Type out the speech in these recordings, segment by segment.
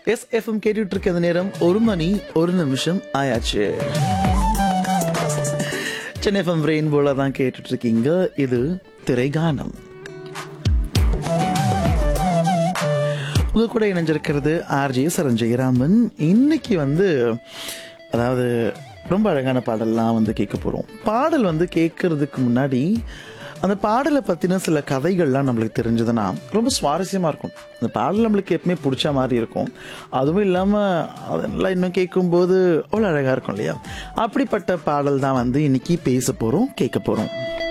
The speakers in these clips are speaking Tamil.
எஸ் எஃப்எம் கேட்டுட்டு இருக்க இந்த நேரம் ஒரு மணி ஒரு நிமிஷம் ஆயாச்சு சென்னை எஃப்எம் ரெயின்போல தான் கேட்டுட்டு இருக்கீங்க இது திரைகானம் உங்க கூட இணைஞ்சிருக்கிறது ஆர்ஜே சரண் ஜெயராமன் இன்னைக்கு வந்து அதாவது ரொம்ப அழகான பாடல்லாம் வந்து கேட்க போகிறோம் பாடல் வந்து கேட்கறதுக்கு முன்னாடி அந்த பாடலை பற்றின சில கதைகள்லாம் நம்மளுக்கு தெரிஞ்சதுன்னா ரொம்ப சுவாரஸ்யமாக இருக்கும் அந்த பாடல் நம்மளுக்கு எப்பவுமே பிடிச்ச மாதிரி இருக்கும் அதுவும் இல்லாமல் அதெல்லாம் இன்னும் கேட்கும்போது அவ்வளோ அழகாக இருக்கும் இல்லையா அப்படிப்பட்ட பாடல் தான் வந்து இன்னைக்கு பேச போகிறோம் கேட்க போகிறோம்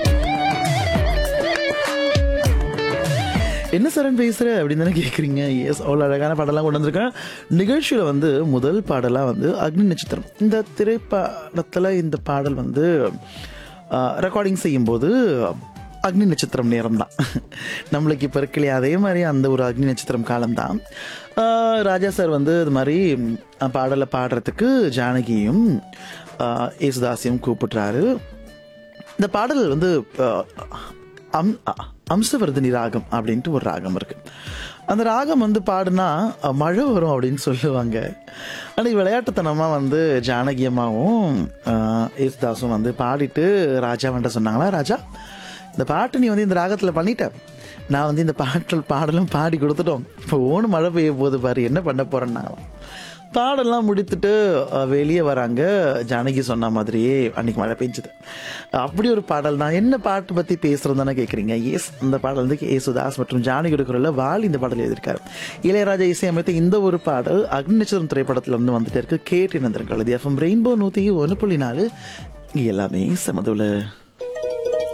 என்ன சரண் பேசுற அப்படின்னு தானே கேட்குறீங்க எஸ் அவ்வளோ அழகான பாடலாம் கொண்டு வந்திருக்கேன் நிகழ்ச்சியில் வந்து முதல் பாடலாக வந்து அக்னி நட்சத்திரம் இந்த திரைப்படத்தில் இந்த பாடல் வந்து ரெக்கார்டிங் செய்யும்போது அக்னி நட்சத்திரம் நேரம் தான் நம்மளுக்கு இப்போ இருக்கலையே அதே மாதிரி அந்த ஒரு அக்னி நட்சத்திரம் காலம்தான் ஆஹ் ராஜா சார் வந்து இது மாதிரி ம், பாடலை பாடுறதுக்கு ஜானகியும் ஆஹ் யேசுதாஸையும் கூப்பிடுறாரு இந்த பாடல் வந்து அஹ், அம் அ- அம்சவர்தினி ராகம் அப்படின்ட்டு ஒரு ராகம் இருக்கு அந்த ராகம் வந்து பாடுனா அஹ், மழை வரும் அப்படின்னு சொல்லுவாங்க அன்னைக்கு விளையாட்டுத்தனமாக வந்து ஜானகி அம்மாவும் அஹ், யேசுதாஸும் வந்து பாடிட்டு ராஜா வந்துட்டு சொன்னாங்களா ராஜா இந்த பாட்டு நீ வந்து இந்த ராகத்தில் பண்ணிட்ட நான் வந்து இந்த பாட்டல் பாடலும் பாடி கொடுத்துட்டோம் இப்போ ஓணும் மழை பெய்ய போகுது பாரு என்ன பண்ண போறேன்னாங்களாம் பாடெல்லாம் முடித்துட்டு அஹ், வெளியே வராங்க ஜானகி சொன்ன மாதிரியே அன்னைக்கு மழை பெஞ்சுது அப்படி ஒரு பாடல் தான் என்ன பாட்டு பத்தி பேசுறது தானே கேட்குறீங்க எஸ் அந்த பாடல் வந்து கே சுதாஸ் மற்றும் ஜானகி குரல்ல வாலி இந்த பாடல் எழுதியிருக்காரு இளையராஜா இசையமைத்த இந்த ஒரு பாடல் அக்னி நட்சத்திரம் திரைப்படத்துல இருந்து வந்துட்டு இருக்கு கேட்டு நந்திருக்கள் இது எஃப்எம் ரெயின்போ நூத்தி ஒன்று புள்ளி நாலு இங்க எல்லாமே சமதுல